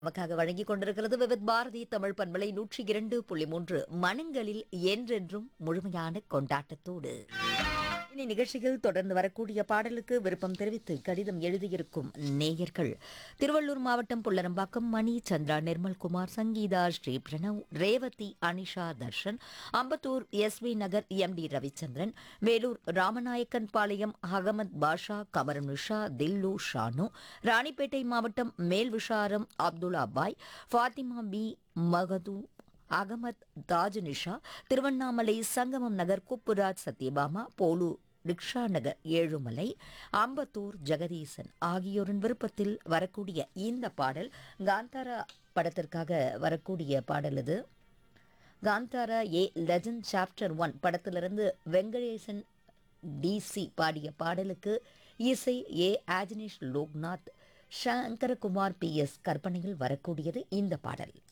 நமக்காக வழங்கிக் கொண்டிருக்கிறது விவித் பாரதி தமிழ் பண்பலை நூற்றி இரண்டு புள்ளி மூன்று மனங்களில் என்றென்றும் முழுமையான கொண்டாட்டத்தோடு இனி நிகழ்ச்சியில் தொடர்ந்து வரக்கூடிய பாடலுக்கு விருப்பம் தெரிவித்து கடிதம் எழுதியிருக்கும் நேயர்கள் திருவள்ளூர் மாவட்டம் Pullarambakkam Mani Chandra Nirmalkumar Sangeetha Sri Pranav Revathi Anisha Darshan Ambattur SV Nagar M D Ravichandran Vellore Ramanayakkan Palayam Ahmed Basha Kamarunisha Dillu Shanu Ranipet மாவட்டம் மேல்விஷாரம் அப்துல்லா பாய் ஃபாத்திமா பி மகது அகமத் தாஜ் நிஷா திருவண்ணாமலை சங்கமம் நகர் குப்புராஜ் சத்யபாமா போலு ரிக்ஷா நகர் ஏழுமலை அம்பத்தூர் ஜெகதீசன் ஆகியோரின் விருப்பத்தில் வரக்கூடிய இந்த பாடல் காந்தாரா படத்திற்காக வரக்கூடிய பாடல் இது Kantara a legend chapter one படத்திலிருந்து வெங்கடேசன் டிசி பாடிய பாடலுக்கு இசை A Ajaneesh Loknath Sankarakumar P S கற்பனையில் வரக்கூடியது இந்த பாடல்